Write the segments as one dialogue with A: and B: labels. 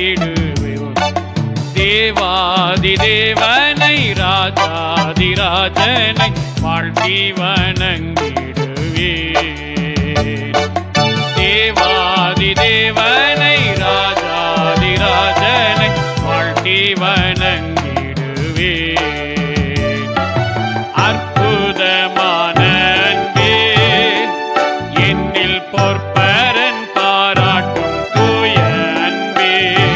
A: போற்றிடுவோம் தேவாதி தேவனை ராஜாதி ராஜனை வாழ்த்தி வணங்கிடுவேன் தேவாதி தேவனை ராஜாதி ராஜனை வாழ்த்தி வணங்கிடுவேன் அற்புதமான அன்பே என்னில் பொற்பரன் பாராட்டும் தூய அன்பே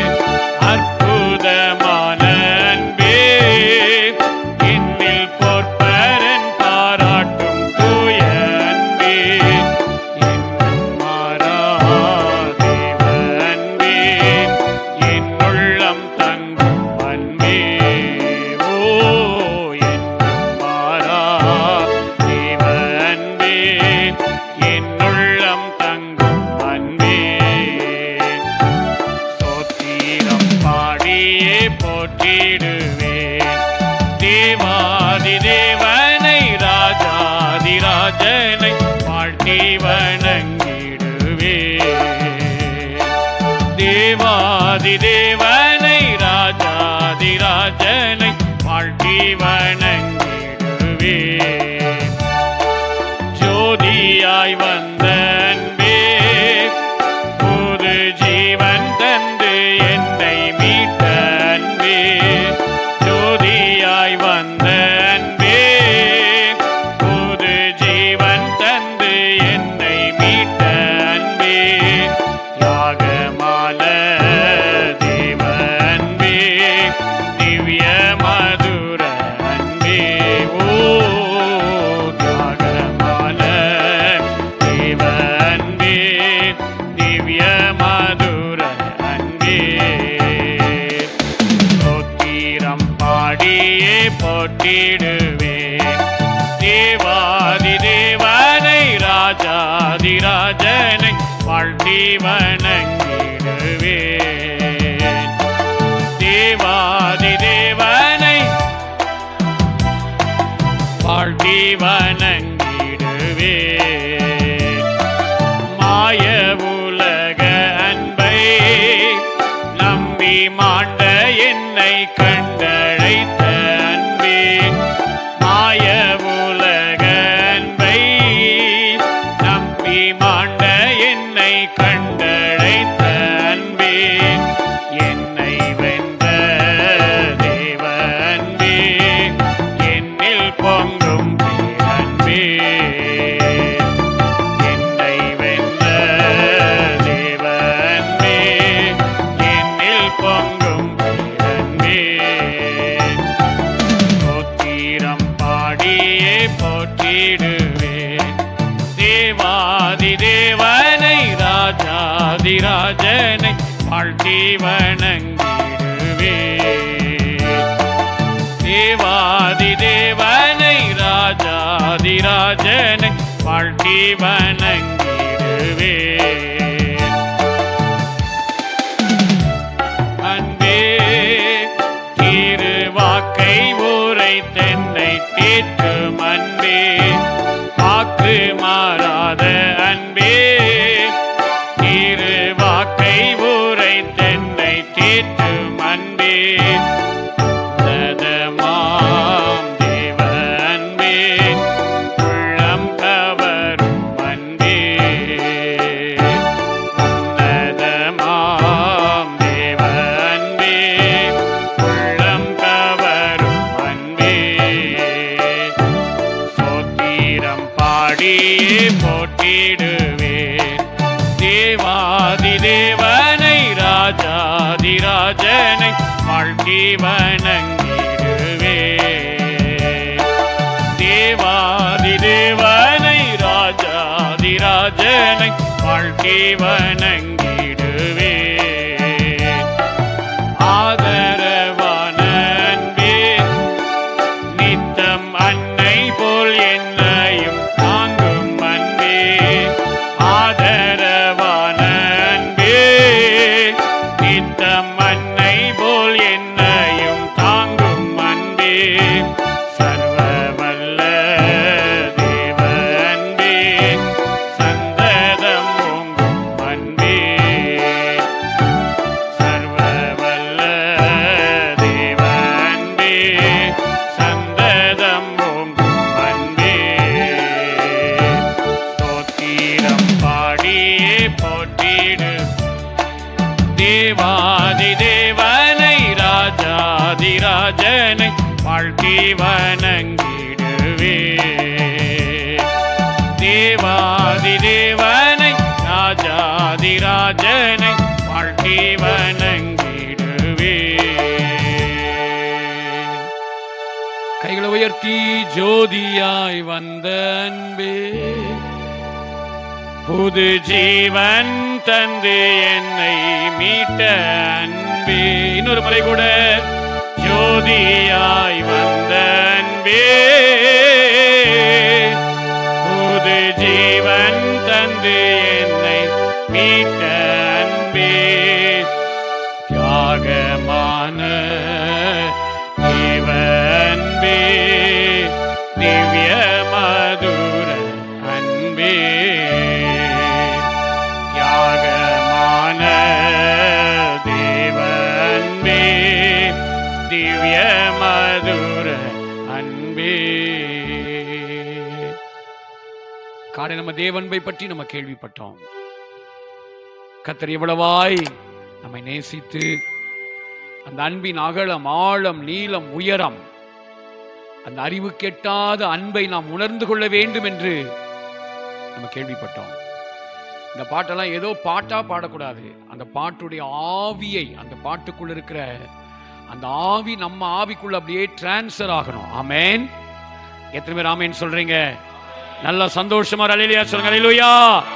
A: அற்புதமான அன்பே என்னில் பொற்பரன் பாராட்டும் தூய அன்பே என்னும் மாறாதேவ அன்பே என்னுள்ளம் தங்கும் அன்பே ஓ என்னும் மாறாதேவ அன்பே என்னுள்ளம் தங்கும் அன்பே சோத்திரம் பாடியே போற்றிடுவேன் தேவாதி தேவனை ராஜாதி ராஜனை வாழ்த்தி வணங்கிடுவேன் தேவாதி தேவனை ராஜாதி ராஜனை வாழ்த்தி வணங்கிடுவேன் ஜோதியாய் வந்த அன்பே புது ஜீவன் தந்து என்னை மீட்ட அன்பே ஜோதியாய் வந்த அன்பே புது ஜீவன் தந்து என்னை மீட்ட அன்பே தியாகமால தேவ அன்பே திவ்ய மதுர அன்பே ஓ தியாகமால தேவ அன்பே திவ்ய மதுர அன்பே ஸ்தோத்திரம் பாடியே போற்றிடுவேன் தேவாதி தேவனை ராஜாதி ராஜனை வாழ்த்தி வணங்கிடுவேன் தேவாதி தேவனை வாழ்த்தி வணங்கிடுவேன் மாய உலக அன்பை நம்பி மாண்ட என்னை கண்டழைத்த அன்பே மாய உலக அன்பை நம்பி மாண்ட என்னை கண்டழைத்த அன்பே என்னை வென்ற தேவ அன்பே என்னில் பொங்கும் பேரன்பே என்னை வென்ற தேவ அன்பே என்னில் பொங்கும் பேரன்பே ஸ்தோத்திரம் பாடியே போற்றிடுவேன் தேவாதி தேவனை ராஜாதி ராஜனை வாழ்த்தி வணங்கிடுவேன் தேவாதி தேவனை ராஜாதி ராஜனை வாழ்த்தி வணங்கிடுவேன் அன்பே திருவாக்கை ஊரை தென்னை தீர்க்கும் அன்பே வாக்கு மாறாத அன்பே திருவாக்கை ஊரை தென்னை தீர்க்கும் அன்பே உன்னதமாம் தேவ அன்பே உள்ளம் கவரும் அன்பே உன்னதமாம் தேவ அன்பே உள்ளம் கவரும் அன்பே சோத்திரம் பாடியே போற்றிடுவேன் தேவாதி தேவனை ராஜாதி ராஜனை வாழ்த்தி வணங்கிடுவேன் தேவாதி தேவனை ராஜாதி ராஜனை வாழ்த்தி வணங்கிடுவேன் ஆதரவான அன்பே நித்தம் அன்னை போல் என்னையும் தாங்கும் அன்பே ஆதரவான அன்பே நித்தம் அன்னை போல் என்னையும் தாங்கும் அன்பே சர்வ வல்ல தேவ அன்பே சந்ததம் ஓங்கும் அன்பே சர்வ வாழ்த்தி வணங்கிடுவே தேவாதி தேவனை ராஜாதி ராஜனை வாழ்த்தி வணங்கிடுவே கைகளை உயர்த்தி ஜோதியாய் வந்த அன்பே புது ஜீவன் தந்து என்னை மீட்ட அன்பே இன்னொரு முறை கூட ஜோதியாய் வந்த அன்பே புது ஜீவன் தந்து என்னை மீட்ட அன்பே தியாகமான தேவ அன்பே திவ்ய மதுர அன்பே தியாகமான தேவ அன்பே திவ்ய மதுர அன்பே காலை நம்ம தேவன்பை பற்றி நம்ம கேள்விப்பட்டோம் கத்தர் எவ்வளவாய் நம்மை நேசித்து அந்த அன்பின் அகலம் ஆழம் நீளம் உயரம் அந்த அறிவு கெட்டாத அன்பை நாம் உணர்ந்து கொள்ள வேண்டும் என்று நம்ம கேள்விப்பட்டோம் இந்த பாட்டெல்லாம் ஏதோ பாட்டா பாடக்கூடாது அந்த பாட்டுடைய ஆவியை அந்த பாட்டுக்குள்ள இருக்கிற அந்த ஆவி நம்ம ஆவிக்குள்ள அப்படியே டிரான்ஸ்ஃபர் ஆகணும் ஆமென் எத்தனை பேர் ஆமென் சொல்றீங்க நல்ல சந்தோஷமா அலையிலையா சொல்லுங்க அலையிலுயா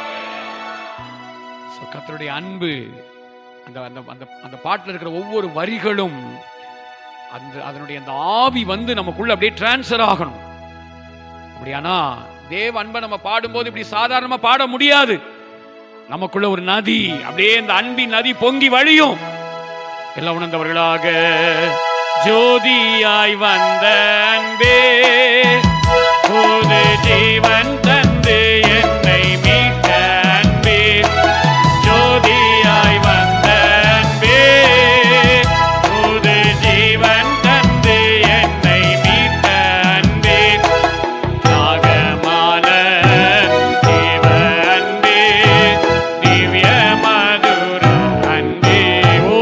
A: ஸோ கர்த்தருடைய அன்பு அந்த அந்த அந்த அந்த பாட்டில் இருக்கிற ஒவ்வொரு வரிகளும் அந்த அதனுடைய அந்த ஆவி வந்து நமக்குள்ள அப்படியே டிரான்ஸ்ஃபர் ஆகணும் அப்படியானா தேவ அன்பை நம்ம பாடும்போது இப்படி சாதாரணமா பாட முடியாது நமக்குள்ள ஒரு நதி அப்படியே இந்த அன்பின் நதி பொங்கி வழியும் எல்லாம் உணர்ந்தவர்களாக ஜோதியாய் வந்த அன்பே புது ஜீவன் தந்து என்னை மீட்ட அன்பே ஜோதியாய் வந்த அன்பே புது ஜீவன் தந்து என்னை மீட்ட அன்பே தியாகமான தேவ அன்பே திவ்ய மதுர அன்பே ஓ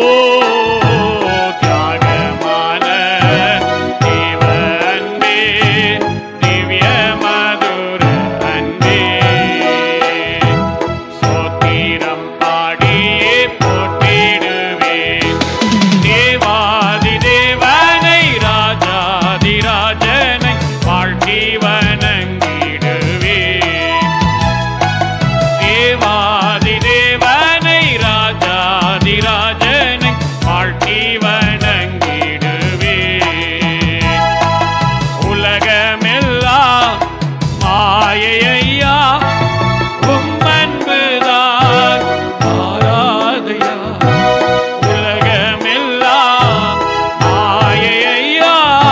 A: தியாகமான தேவ அன்பே திவ்ய மதுர அன்பே சோத்திரம் பாடியே போற்றிடுவேன் தேவாதி தேவனை ராஜாதி ராஜனை வாழ்த்தி வணங்கிடுவே தேவாதி தேவனை ராஜாதி ராஜனை வாழ்த்தி வணங்கிடுவே உலகமெல்லாம் மாயையா உம்மன்புதான் ஆராதையா உலகமெல்லாம் மாயையா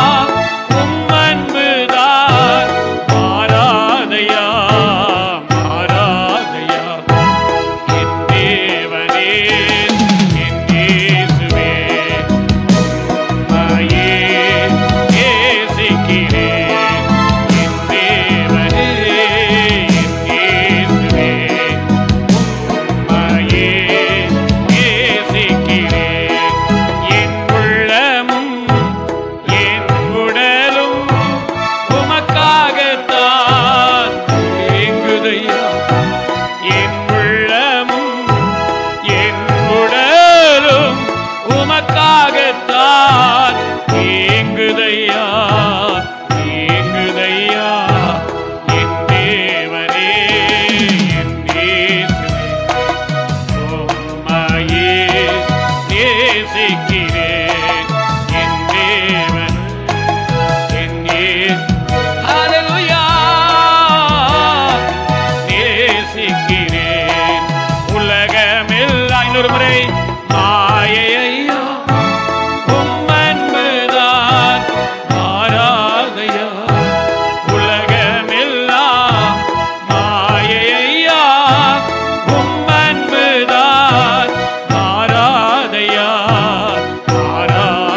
A: உம்மன்புதான் மாறாதையா மாறாதையா என் தேவனே என் இயேசுவே உம்மையே நேசிக்கிறேன் என் தேவனே என் இயேசுவே உம்மையே நேசிக்கிறேன் என் உள்ளமும் என் உடலும் உமக்காகத்தான் ஏங்குதையா என் உள்ளமும் என் உடலும் உமக்காகத்தான் ஏங்குதையா ஏங்குதையா என் தேவனே என் இயேசுவே உம்மையே நேசிக்கிறேன் என் தேவன் என் இயேசு ஹalleluya நேசிக்கிறேன் உலகமெல்லாம் இன்னொரு முறை மாயையா உம்மன்புதான் மாறாதையா உலகமெல்லாம் மாயையா உம்மன்புதான் மாறாதையா மாறாதையா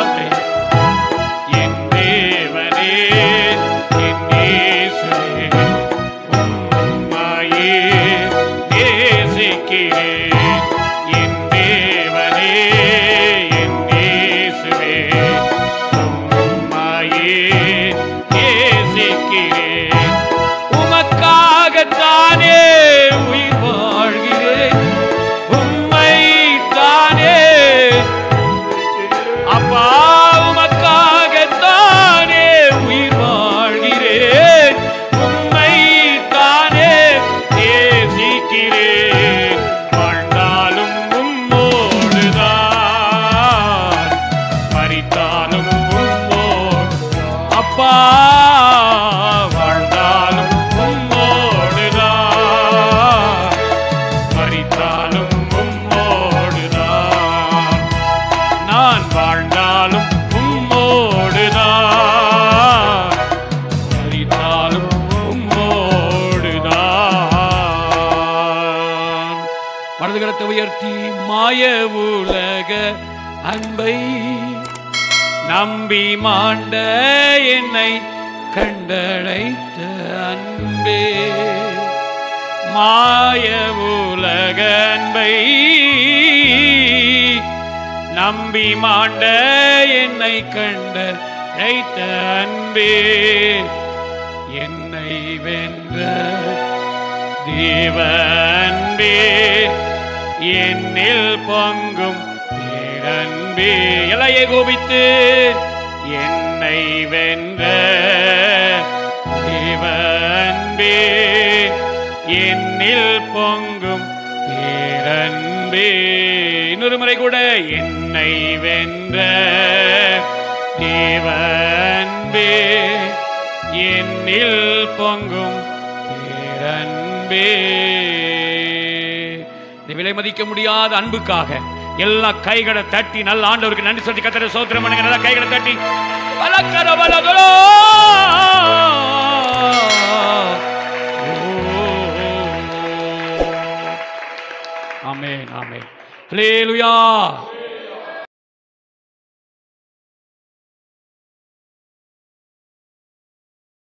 A: மாய உலக அன்பை நம்பி மாண்ட என்னை கண்டழைத்த அன்பே மாய உலக அன்பை நம்பி மாண்ட என்னை கண்ட அழைத்த அன்பே என்னை வென்ற தேவ அன்பே என்னில் பொங்கும் பேரன்பே எல்லையை கோபித்து என்னை வென்ற தேவ அன்பே என்னில் பொங்கும் பேரன்பே இன்னொரு முறை கூட என்னை வென்ற தேவ அன்பே என்னில் பொங்கும் பேரன்பே இந்த விலை மதிக்க முடியாத அன்புக்காக எல்லா கைகளை தட்டி நல்ல ஆண்டவருக்கு நன்றி சொல்லி கத்தரை சோத்திரம் பண்ணுங்க நல்லா கைகளை தட்டி வலக்கர வலதுலோ ஆமென் ஆமென் ஹalleluya